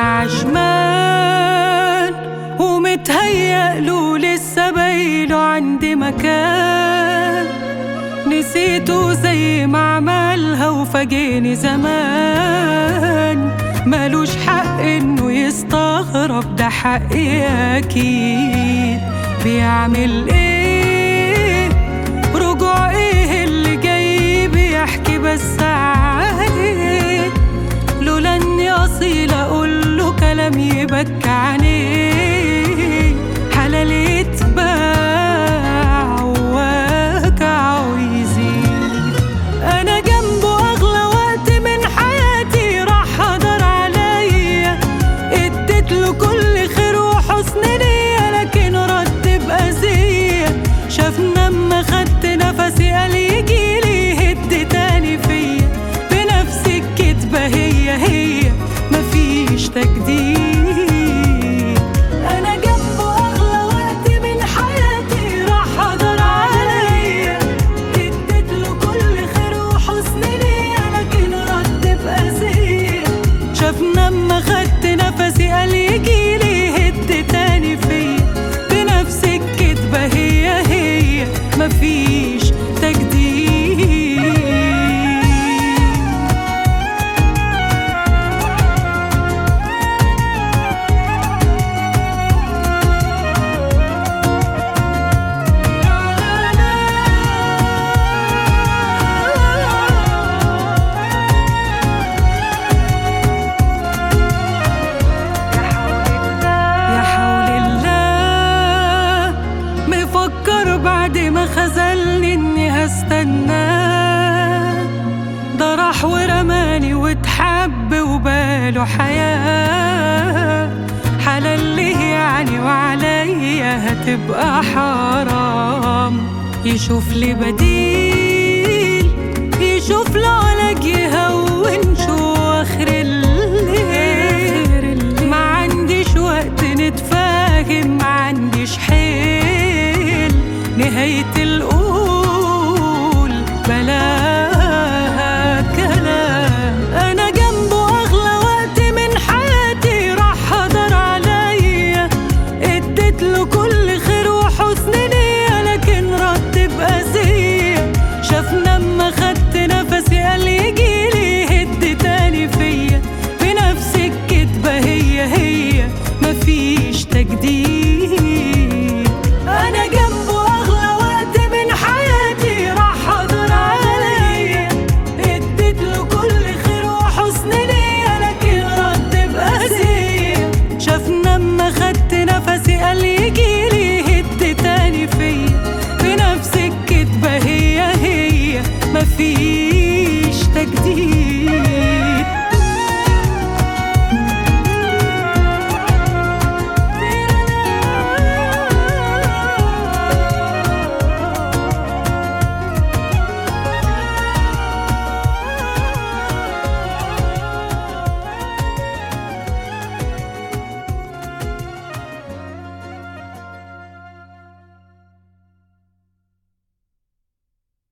عشمان ومتهيأ له لسه بايله عندي مكان نسيته زي ما عملها وفاجئني زمان ملوش حق انه يستغرب ده حقي اكيد بيعمل ايه رجوع ايه اللي جاي بيحكي بس عليه لولا اني اصيل اقول له كلام يبكى عليه حلال يتباع ووجع ويزيد انا جنبه اغلى وقت من حياتي راح هدر عليا اديت له كل خير وحسن نية لكن رد بأذية شافنا اما خدت نفسي قال يجيلي هد تاني فيا بنفس الكدبة هي هي مفيش تجديد انا جنبه اغلى وقت من حياتي راح هدر عليا اديت له كل خير وحسن نية لكن رد بأذية شافنا اما خدت نفسي قال يجيلي هد تاني فيا بنفس الكدبة هي هي مفيش تجديد يا حول الله مفكر بعد ما خذلني اني هستناه ده راح ورماني واتحب وباله حياة حلال ليه يعني وعليا هتبقى حرام يشوف لي بديل يشوف له علاج يهون شو اخر الليل ما عنديش وقت نتفاهم ما عنديش حيل نهاية القول بلاها كلام أنا جنبه أغلى وقت من حياتي راح هدر عليا اديت له كل خير وحسن نية لكن رد بأذية شافنا اما خدت نفسي قال يجيلي هد تاني فيا بنفس الكدبة هي هي مفيش تجديد انا جنبه اغلى وقت من حياتي راح هدر عليا اديت له كل خير وحسن نية لكن رد بأذية شافنا اما خدت نفسي قال يجيلي هد تاني فيا بنفس الكدبة هي هي مفيش تجديد أنا جنبه أغلى وقت من حياتي راح هدر عليا اديت له كل خير وحسن نية لكن رد بأذية شافنا اما خدت نفسي قال يجيلي هد تاني فيا بنفس الكدبة هي هي مفيش